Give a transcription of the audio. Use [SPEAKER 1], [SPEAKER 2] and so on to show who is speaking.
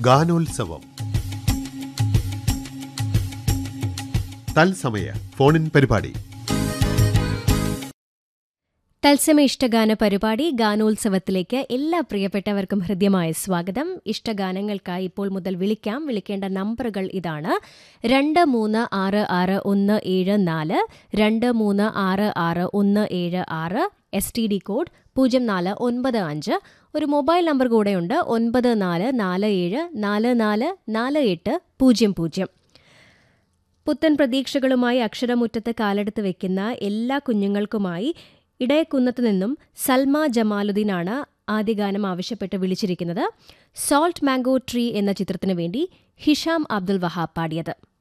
[SPEAKER 1] ഗാനോത്സവം തത്സമയ ഫോണിൻ പരിപാടി
[SPEAKER 2] തത്സമയ ഇഷ്ടഗാന പരിപാടി ഗാനോത്സവത്തിലേക്ക് എല്ലാ പ്രിയപ്പെട്ടവർക്കും ഹൃദ്യമായ സ്വാഗതം ഇഷ്ടഗാനങ്ങൾക്കായി ഇപ്പോൾ മുതൽ വിളിക്കാം വിളിക്കേണ്ട നമ്പറുകൾ ഇതാണ് രണ്ട് മൂന്ന് ആറ് ആറ് ഒന്ന് ഏഴ് നാല് രണ്ട് മൂന്ന് ആറ് ആറ് ഒന്ന് ഏഴ് ആറ് എസ് ടി ഡി കോഡ് പൂജ്യം നാല് ഒൻപത് അഞ്ച് ഒരു മൊബൈൽ നമ്പർ കൂടെയുണ്ട് ഒൻപത് നാല് നാല് ഏഴ് നാല് നാല് നാല് എട്ട് പൂജ്യം പൂജ്യം പുത്തൻ പ്രതീക്ഷകളുമായി അക്ഷരമുറ്റത്ത് കാലെടുത്ത് വെക്കുന്ന എല്ലാ കുഞ്ഞുങ്ങൾക്കുമായി ഇടയക്കുന്നത്തു നിന്നും സൽമ ജമാലുദ്ദീനാണ് ആദ്യ ഗാനം ആവശ്യപ്പെട്ട് വിളിച്ചിരിക്കുന്നത് സോൾട്ട് മാംഗോ ട്രീ എന്ന ചിത്രത്തിനു വേണ്ടി ഹിഷാം അബ്ദുൽ വഹാബ് പാടിയത്